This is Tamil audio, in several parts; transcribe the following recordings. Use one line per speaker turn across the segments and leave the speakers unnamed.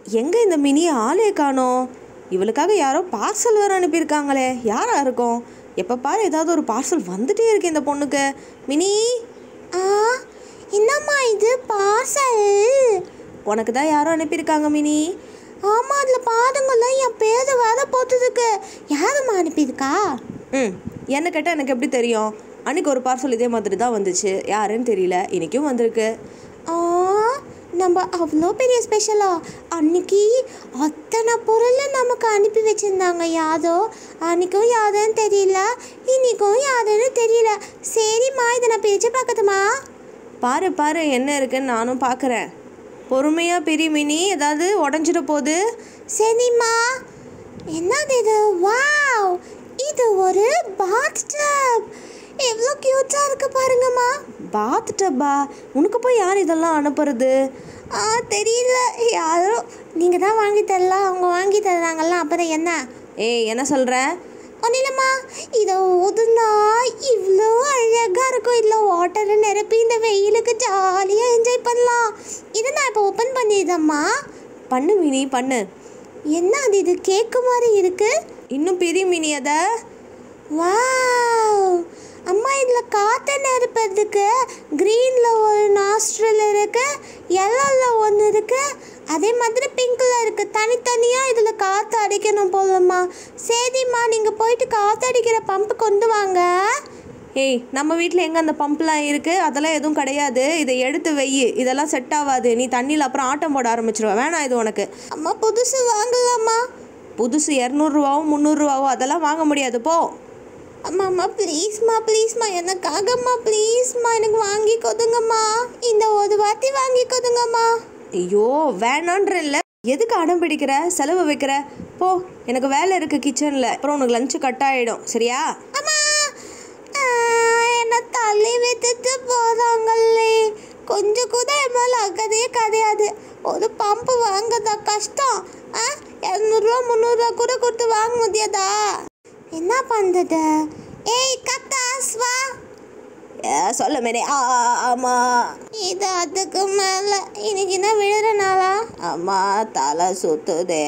எங்கே இந்த மினி ஆளே காணோம் இவளுக்காக யாரோ பார்சல் வேறு அனுப்பியிருக்காங்களே யாரா இருக்கும் எப்போ பாரு ஏதாவது ஒரு பார்சல் வந்துட்டே இருக்கு இந்த பொண்ணுக்கு மினி
ஆ என்னம்மா இது பார்சல்
உனக்கு தான் யாரோ அனுப்பியிருக்காங்க மினி
ஆமாம் அதில் பாருங்கள்ல என் பேர் வேற போட்டதுக்கு யாரும்மா அனுப்பியிருக்கா
ம் என்ன கேட்டால் எனக்கு எப்படி தெரியும் அன்னைக்கு ஒரு பார்சல் இதே மாதிரி தான் வந்துச்சு யாருன்னு தெரியல இன்றைக்கும் வந்திருக்கு
ஆ நம்ம அவ்வளோ பெரிய ஸ்பெஷலா அன்னைக்கு அத்தனை பொருளை நமக்கு அனுப்பி வச்சிருந்தாங்க யாரோ அன்னைக்கும் யாருன்னு தெரியல இன்னைக்கும் யாருன்னு தெரியல சரிம்மா இதை நான் பிரித்து பார்க்கட்டுமா
பாரு பாரு என்ன இருக்குன்னு நானும் பார்க்குறேன் பொறுமையாக பெரிய மினி ஏதாவது உடஞ்சிட போகுது
சரிம்மா என்னது இது வாவ் இது ஒரு பாத் டப் எவ்வளோ க்யூட்டாக இருக்கு பாருங்கம்மா
பாத் டப்பா உனக்கு போய் யார் இதெல்லாம் அனுப்புறது
ஆ தெரியல யாரோ நீங்கள் தான் வாங்கி தரலாம் அவங்க வாங்கி தர்றாங்கல்ல அப்புறம் என்ன
ஏய் என்ன சொல்கிற
ஒன்றும் இல்லைம்மா இதை ஊதுனா இவ்வளோ அழகாக இருக்கும் இதில் வாட்டரை நிரப்பி இந்த வெயிலுக்கு ஜாலியாக என்ஜாய் பண்ணலாம் இதை நான் இப்போ ஓப்பன் பண்ணிடுறேம்மா
பண்ணு மினி பண்ணு
என்ன அது இது கேக்கு மாதிரி இருக்கு
இன்னும் பெரிய மினி அதை
வாவ் அம்மா இதில் காற்றை நிரப்புறதுக்கு க்ரீனில் ஒரு நாஸ்ட்ரல் இருக்கு எல்லோவில் ஒன்று இருக்கு அதே மாதிரி பிங்க்கில் இருக்குது தனித்தனியாக இதில் காற்று அடிக்கணும் போலம்மா சரிம்மா நீங்கள் போயிட்டு காற்று அடிக்கிற பம்பு கொண்டு வாங்க
ஏய் நம்ம வீட்டில் எங்கே அந்த பம்ப்லாம் இருக்குது அதெல்லாம் எதுவும் கிடையாது இதை எடுத்து வெயி இதெல்லாம் செட் ஆகாது நீ தண்ணியில் அப்புறம் ஆட்டம் போட ஆரம்பிச்சிருவ வேணாம் இது உனக்கு
அம்மா புதுசு வாங்கலாமா
புதுசு இரநூறுவாவும் முந்நூறுரூவாவும் அதெல்லாம் வாங்க முடியாது போ
அம்மா அம்மா ப்ளீஸ்மா ப்ளீஸ்மா எனக்காகம்மா ப்ளீஸ்மா எனக்கு வாங்கி கொடுங்கம்மா இந்த ஒரு வாட்டி வாங்கி கொடுங்கம்மா
ஐயோ வேணான்ற இல்லை எதுக்கு அடம் பிடிக்கிற செலவு வைக்கிற போ எனக்கு வேலை இருக்குது கிச்சனில் அப்புறம் உனக்கு லஞ்சு கட் ஆகிடும் சரியா
அம்மா ஆ, என்ன தள்ளி விட்டுட்டு போறாங்களே கொஞ்சம் கூட என் மேலே அக்கறையே கிடையாது ஒரு பம்பு வாங்கதா கஷ்டம் ஆ இரநூறுவா முந்நூறுரூவா கூட கொடுத்து வாங்க முடியாதா என்ன பண்ணுறது ஏய் கத்தாஸ் வா
ஏ, சொல்ல மேனே ஆ ஆமாம்
இது அதுக்கு மேலே இன்னைக்கு என்ன விழுற நாளா
அம்மா தலை சுத்துதே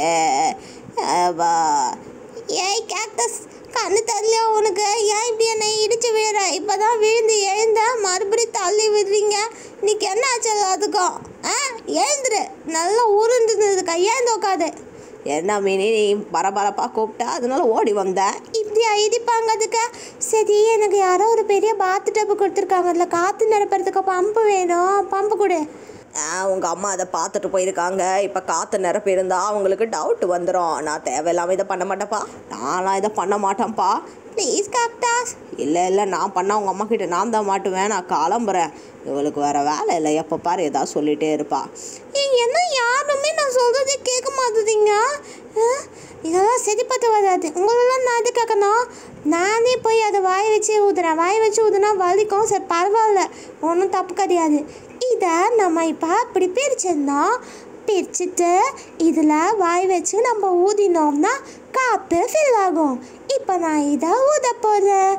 வா
ஏய் கேக்டஸ் கண்ணு தள்ளியா உனக்கு ஏன் இப்படி என்னை இடிச்சு விழுற இப்பதான் விழுந்து எழுந்த மறுபடியும் தள்ளி விடுறீங்க இன்னைக்கு என்ன ஆச்சு அதுக்கும் ஆ எழுந்துரு நல்லா உருண்டுனது கையாந்து உட்காது
என்ன மினி நீ பரபரப்பாக கூப்பிட்டா அதனால ஓடி வந்தேன்
இப்படி இடிப்பாங்க அதுக்கு சரி எனக்கு யாரோ ஒரு பெரிய பாத்து டப்பு கொடுத்துருக்காங்க அதில் காற்று நிரப்புறதுக்கு பம்பு வேணும் பம்பு கொடு
உங்கள் அம்மா அதை பார்த்துட்டு போயிருக்காங்க இப்போ காற்று நிரப்பி இருந்தா அவங்களுக்கு டவுட் வந்துடும் நான் தேவையில்லாமல் இதை பண்ண மாட்டேன்ப்பா நான்லாம் இதை பண்ண மாட்டேன்ப்பா
ப்ளீஸ் காக்டாஸ்
இல்லை இல்லை நான் பண்ணால் உங்கள் அம்மா கிட்ட நான் தான் மாட்டுவேன் நான் கிளம்புறேன் இவளுக்கு வேறு வேலை இல்லை எப்போ பாரு ஏதாவது சொல்லிகிட்டே இருப்பா
ஏய், என்ன யாருமே நான் சொல்றதே கேட்க மாட்டுதீங்க ஆ? இதெல்லாம் சரிப்பட்டு வராது உங்களெல்லாம் நான் எது கேட்கணும் நானே போய் அதை வாய் வச்சு ஊதுறேன் வாய் வச்சு ஊதுனா வலிக்கும் சரி பரவாயில்ல ஒன்றும் தப்பு கிடையாது இதை நம்ம இப்போ அப்படி பிரிச்சிருந்தோம் பிரிச்சுட்டு இதில் வாய் வச்சு நம்ம ஊதினோம்னா காற்று ஃபில் ஆகும் இப்போ நான் இதை ஊத போகிறேன்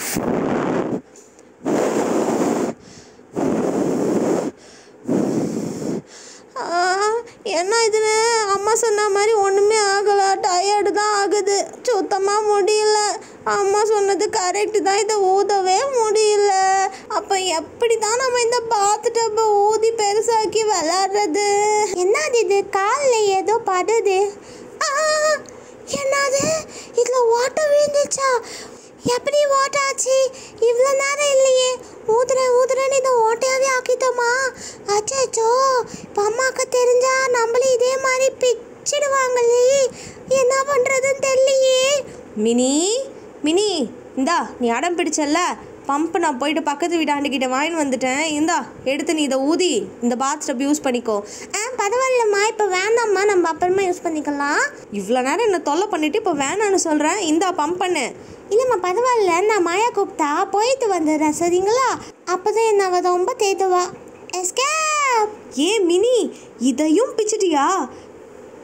ஆ, என்ன இது அம்மா சொன்ன மாதிரி ஒன்றுமே ஆகலை டயர்டு தான் ஆகுது சுத்தமாக முடியல அம்மா சொன்னது கரெக்டு தான் இதை ஊதவே முடியல அப்போ எப்படி தான் நம்ம இந்த பாத்து டப்பை ஊதி பெருசாக்கி விளாடுறது என்னது இது காலில் ஏதோ படுது ஆ, என்னது இதில் வாட்டர் விழுந்துச்சா எப்படி ஓட்டை ஆச்சு இவ்வளோ நேரம் இல்லையே ஊதுறேன் ஊதுறேன்னு இதை ஓட்டையாவே ஆக்கிட்டோமா அச்சோ இப்போ அம்மாவுக்கு தெரிஞ்சா நம்மளே இதே மாதிரி பிச்சிடுவாங்களே என்ன பண்ணுறதுன்னு தெரியலையே
மினி மினி இந்தா நீ அடம் பிடிச்சல்ல பம்ப் நான் போயிட்டு பக்கத்து வீட்டாண்டுக்கிட்ட வாங்கிட்டு வந்துட்டேன் இந்தா எடுத்து நீ இதை ஊதி இந்த பாத் டப் யூஸ் பண்ணிக்கோ
ஆ பரவாயில்லம்மா இப்போ வேண்டாம்மா நம்ம அப்புறமா யூஸ் பண்ணிக்கலாம்
இவ்வளோ நேரம் என்ன தொல்லை பண்ணிட்டு இப்போ வேணான்னு சொல்கிறேன் இந்தா பம்ப் பண்ணு
இல்லைம்மா பரவாயில்ல நான் மாயா கூப்பிட்டா போயிட்டு வந்துடுறேன் சரிங்களா அப்போ தான் என்ன அவ ரொம்ப தேத்துவா எஸ்கேப்
ஏ மினி இதையும் பிச்சிட்டியா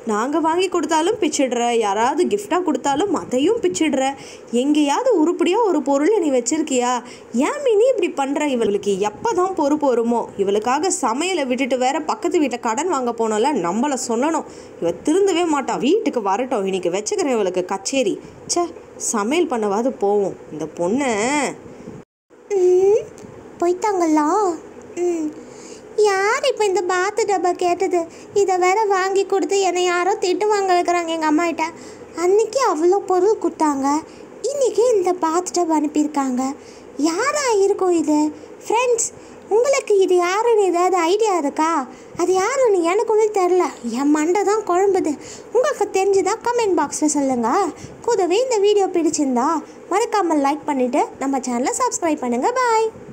நாங்கள் வாங்கி கொடுத்தாலும் பிச்சிடுற யாராவது கிஃப்டாக கொடுத்தாலும் அதையும் பிச்சிடுற எங்கேயாவது உருப்படியாக ஒரு பொருளை நீ வச்சிருக்கியா ஏன் மினி இப்படி பண்ணுற இவளுக்கு எப்போ தான் பொறுப்பு வருமோ இவளுக்காக சமையலை விட்டுட்டு வேற பக்கத்து வீட்டில் கடன் வாங்க போனோம்ல நம்மளை சொல்லணும் இவ திருந்தவே மாட்டா வீட்டுக்கு வரட்டும் இன்னைக்கு வச்சுக்கிறேன் இவளுக்கு கச்சேரி ச்சே சமையல் பண்ணவாது போவோம் இந்த பொண்ணை
ம் போய்த்தாங்களா ம் யார் இப்போ இந்த பாத்து டப்பா கேட்டது இதை வேற வாங்கி கொடுத்து என்னை யாரோ திட்டு வாங்க வைக்கிறாங்க எங்கள் அம்மாகிட்ட அன்னைக்கு அவ்வளோ பொருள் கொடுத்தாங்க இன்னைக்கு இந்த பாத் டப் அனுப்பியிருக்காங்க யாரா இருக்கும் இது ஃப்ரெண்ட்ஸ் உங்களுக்கு இது யாருன்னு ஏதாவது ஐடியா இருக்கா அது யாருன்னு எனக்குமே தெரில என் மண்டை தான் குழம்புது உங்களுக்கு தெரிஞ்சுதா கமெண்ட் பாக்ஸில் சொல்லுங்கள் கூடவே இந்த வீடியோ பிடிச்சிருந்தா மறக்காமல் லைக் பண்ணிவிட்டு நம்ம சேனலை சப்ஸ்கிரைப் பண்ணுங்கள் பாய்